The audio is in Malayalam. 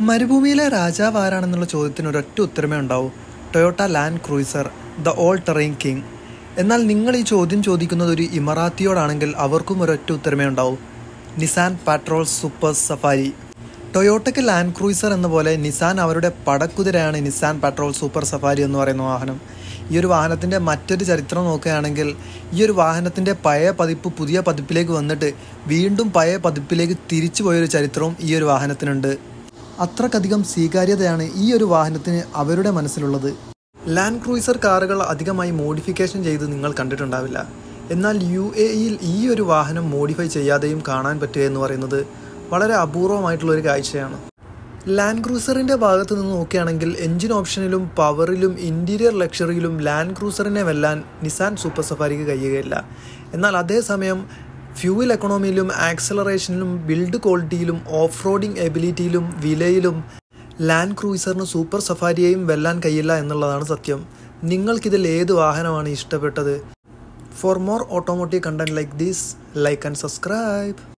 മരുഭൂമിയിലെ രാജാവ് ആരാണെന്നുള്ള ചോദ്യത്തിന് ഒരൊറ്റ ഉത്തരമേ ഉണ്ടാവൂ Toyota Land Cruiser the all terrain king എന്നാൽ നിങ്ങൾ ഈ ചോദ്യം ചോദിക്കുന്നത് ഒരു ഇമറാത്തിയോടാണെങ്കിൽ അവർക്കും ഒരൊറ്റ ഉത്തരമേ ഉണ്ടാവൂ നിസാൻ പാട്രോൾ സൂപ്പർ സഫാരി ടൊയോട്ടയ്ക്ക് ലാൻഡ് ക്രൂയിസർ എന്ന പോലെ നിസാൻ അവരുടെ പടക്കുതിരയാണ് നിസാൻ പാട്രോൾ സൂപ്പർ സഫാരി എന്ന് പറയുന്ന വാഹനം ഈ ഒരു വാഹനത്തിൻ്റെ മറ്റൊരു ചരിത്രം നോക്കുകയാണെങ്കിൽ ഈ ഒരു വാഹനത്തിൻ്റെ പഴയ പതിപ്പ് പുതിയ പതിപ്പിലേക്ക് വന്നിട്ട് വീണ്ടും പഴയ പതിപ്പിലേക്ക് തിരിച്ചു പോയൊരു ചരിത്രവും ഈ ഒരു വാഹനത്തിനുണ്ട് അത്രക്കധികം സ്വീകാര്യതയാണ് ഈ ഒരു വാഹനത്തിന് അവരുടെ മനസ്സിലുള്ളത് ലാൻഡ് ക്രൂയിസർ കാറുകൾ അധികമായി മോഡിഫിക്കേഷൻ ചെയ്ത് നിങ്ങൾ കണ്ടിട്ടുണ്ടാവില്ല എന്നാൽ യു എ ഇയിൽ ഈ ഒരു വാഹനം മോഡിഫൈ ചെയ്യാതെയും കാണാൻ പറ്റുക എന്ന് പറയുന്നത് വളരെ അപൂർവമായിട്ടുള്ള ഒരു കാഴ്ചയാണ് ലാൻഡ് ക്രൂസറിൻ്റെ ഭാഗത്ത് നിന്ന് നോക്കുകയാണെങ്കിൽ എഞ്ചിൻ ഓപ്ഷനിലും പവറിലും ഇൻറ്റീരിയർ ലക്ഷറിയിലും ലാൻഡ് ക്രൂസറിനെ വെല്ലാൻ നിസാൻ സൂപ്പർ സഫാരിക്ക് കഴിയുകയില്ല എന്നാൽ അതേസമയം ഫ്യൂവൽ എക്കണോമിയിലും ആക്സലറേഷനിലും ബിൽഡ് ക്വാളിറ്റിയിലും ഓഫ് റോഡിംഗ് എബിലിറ്റിയിലും വിലയിലും ലാൻഡ് ക്രൂയിസറിന് സൂപ്പർ സഫാരിയെയും വെല്ലാൻ കഴിയില്ല എന്നുള്ളതാണ് സത്യം നിങ്ങൾക്കിതിൽ ഏത് വാഹനമാണ് ഇഷ്ടപ്പെട്ടത് for more automotive content like this like and subscribe